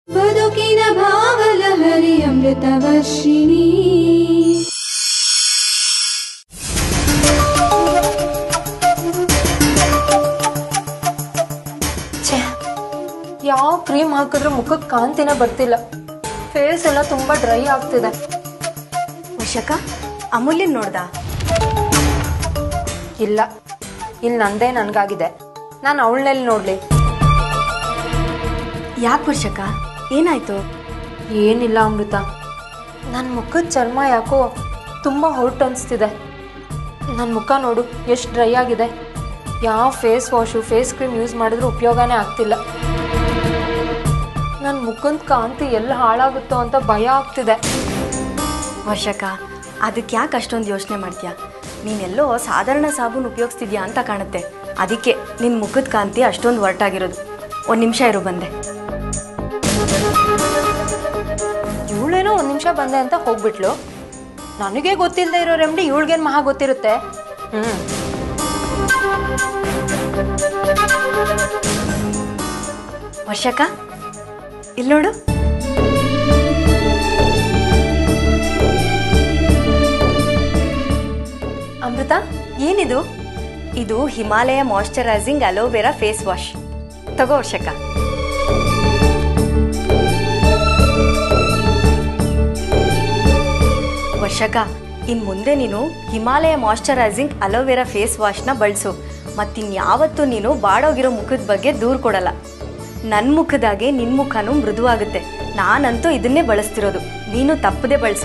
ಬದುಕಿನ ಭಾವಲಹರಿ ಅಮೃತವರ್ಷಿಣಿ ಛೇ ಯಾವ ಕ್ರೀಮ್ ಹಾಕಿದ್ರೂ ಮುಖಕ್ಕೆ ಕಾಂತಿನ ಬರ್ತಿಲ್ಲ ಫೇಸ್ ಎಲ್ಲ ತುಂಬಾ ಡ್ರೈ ಆಗ್ತಿದೆ ವರ್ಷಕ ಅಮೂಲ್ಯನ್ ನೋಡ್ದ ಇಲ್ಲ ಇಲ್ಲಿ ನಂದೇ ನನ್ಗಾಗಿದೆ ನಾನು ಅವಳನ್ನೆಲ್ಲಿ ನೋಡ್ಲಿ ಯಾಕೆ ವರ್ಷಕ ಏನಾಯ್ತು ಏನಿಲ್ಲ ಅಮೃತ ನನ್ನ ಮುಖದ ಚರ್ಮ ಯಾಕೋ ತುಂಬ ಹೊರಟು ಅನಿಸ್ತಿದೆ ನನ್ನ ಮುಖ ನೋಡು ಎಷ್ಟು ಡ್ರೈ ಆಗಿದೆ ಯಾವ face wash face cream use ಮಾಡಿದ್ರೂ ಉಪಯೋಗನೇ ಆಗ್ತಿಲ್ಲ ನನ್ನ ಮುಖದ ಕಾಂತಿ ಎಲ್ಲಿ ಹಾಳಾಗುತ್ತೋ ಅಂತ ಭಯ ಆಗ್ತಿದೆ ವರ್ಷಕ ಅದಕ್ಕೆ ಯಾಕೆ ಅಷ್ಟೊಂದು ಯೋಚನೆ ಮಾಡ್ತೀಯಾ ನೀನೆಲ್ಲೋ ಸಾಧಾರಣ ಸಾಬೂನು ಉಪಯೋಗಿಸ್ತಿದ್ಯಾ ಅಂತ ಕಾಣುತ್ತೆ ಅದಕ್ಕೆ ನಿನ್ನ ಮುಖದ ಕಾಂತಿ ಅಷ್ಟೊಂದು ಹೊರಟಾಗಿರೋದು ಒಂದು ನಿಮಿಷ ಇರು ಬಂದೆ ಇವಳೇನೋ ಒಂದು ನಿಮಿಷ ಬಂದೆ ಅಂತ ಹೋಗ್ಬಿಟ್ಲು ನನಗೆ ಗೊತ್ತಿಲ್ಲದೆ ಇರೋ ರೆಮಿಡಿ ಇವಳಿಗೇನು ಮಹಾ ಗೊತ್ತಿರುತ್ತೆ ಹ್ಞೂ ವರ್ಷಕ ಇಲ್ಲಿ ನೋಡು ಅಮೃತ ಏನಿದು ಇದು Himalaya moisturising aloe vera face wash ತಗೋ ವರ್ಷಕ ವರ್ಷಕ ಇನ್ ಮುಂದೆ ನೀನು ಹಿಮಾಲಯ ಮಾಯಶ್ಚರೈಸಿಂಗ್ ಅಲೋವೆರಾ ಫೇಸ್ ವಾಶ್ನ ಬಳಸು ಮತ್ತಿನ್ಯಾವತ್ತೂ ನೀನು ಬಾಡೋಗಿರೋ ಮುಖದ ಬಗ್ಗೆ ದೂರ ಕೊಡಲ್ಲ ನನ್ನ ಮುಖದಾಗೆ ನಿನ್ನ ಮುಖನೂ ಮೃದುವಾಗುತ್ತೆ ನಾನಂತೂ ಇದನ್ನೇ ಬಳಸ್ತಿರೋದು ನೀನು ತಪ್ಪದೆ ಬಳಸು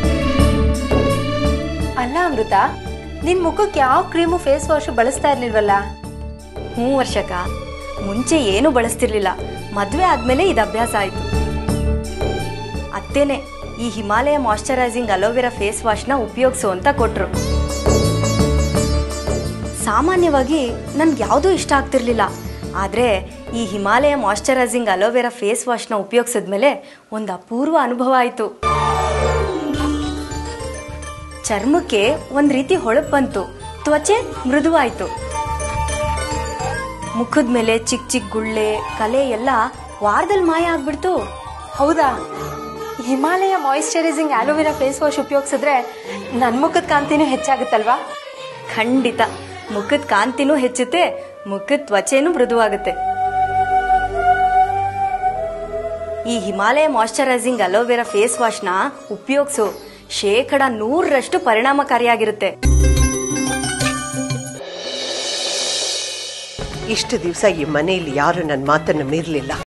ಅಲ್ಲ ಅಮೃತ ನಿನ್ನ ಮುಖಕ್ಕೆ ಯಾವ ಕ್ರೀಮು ಫೇಸ್ ವಾಶು ಬಳಸ್ತಾ ಇರ್ಲಿಲ್ವಲ್ಲ ಹ್ಞೂ ವರ್ಷಕ ಮುಂಚೆ ಏನು ಬಳಸ್ತಿರ್ಲಿಲ್ಲ ಮದುವೆ ಆದಮೇಲೆ ಇದು ಅಭ್ಯಾಸ ಆಯಿತು ಅತ್ತೇನೆ ಈ ಹಿಮಾಲಯ ಮಾಯಶ್ಚರೈಸಿಂಗ್ ಅಲೋವೆರಾ ಫೇಸ್ ವಾಶ್ನ ಉಪಯೋಗಿಸು ಅಂತ ಕೊಟ್ಟರು ಸಾಮಾನ್ಯವಾಗಿ ನನ್ಗೆ ಯಾವುದೂ ಇಷ್ಟ ಆಗ್ತಿರ್ಲಿಲ್ಲ ಆದರೆ ಈ ಹಿಮಾಲಯ ಮಾಯಶ್ಚರೈಸಿಂಗ್ ಅಲೋವೆರಾ ಫೇಸ್ ವಾಶ್ನ ಉಪಯೋಗಿಸಿದ್ಮೇಲೆ ಒಂದು ಅಪೂರ್ವ ಅನುಭವ ಆಯಿತು ಚರ್ಮಕ್ಕೆ ಒಂದು ರೀತಿ ಹೊಳಪು ಬಂತು ತ್ವಚೆ ಮೃದುವಾಯಿತು ಮುಖದ ಮೇಲೆ ಚಿಕ್ಕ ಚಿಕ್ಕ ಗುಳ್ಳೆ ಕಲೆ ಎಲ್ಲ ವಾರದಲ್ಲಿ ಮಾಯ ಆಗ್ಬಿಡ್ತು ಹೌದಾ Himalaya moisturising aloe vera face wash ಉಪಯೋಗಿಸಿದ್ರೆ ನನ್ನ ಮುಖದ ಕಾಂತಿನೂ ಹೆಚ್ಚಾಗುತ್ತಲ್ವಾ ಖಂಡಿತ ಮುಖದ ಕಾಂತಿನೂ ಹೆಚ್ಚುತ್ತೆ ಮುಖದ ತ್ವಚೆನೂ ಮೃದುವಾಗುತ್ತೆ ಈ ಹಿಮಾಲಯ ಮಾಯಶ್ಚರೈಸಿಂಗ್ ಅಲೋವೆರಾ ಫೇಸ್ ವಾಶ್ನ ಉಪಯೋಗಿಸು ಶೇಕಡ ನೂರರಷ್ಟು ಪರಿಣಾಮಕಾರಿಯಾಗಿರುತ್ತೆ ಇಷ್ಟು ದಿವಸ ಈ ಮನೆಯಲ್ಲಿ ಯಾರು ನನ್ನ ಮಾತನ್ನು ಮೀರಲಿಲ್ಲ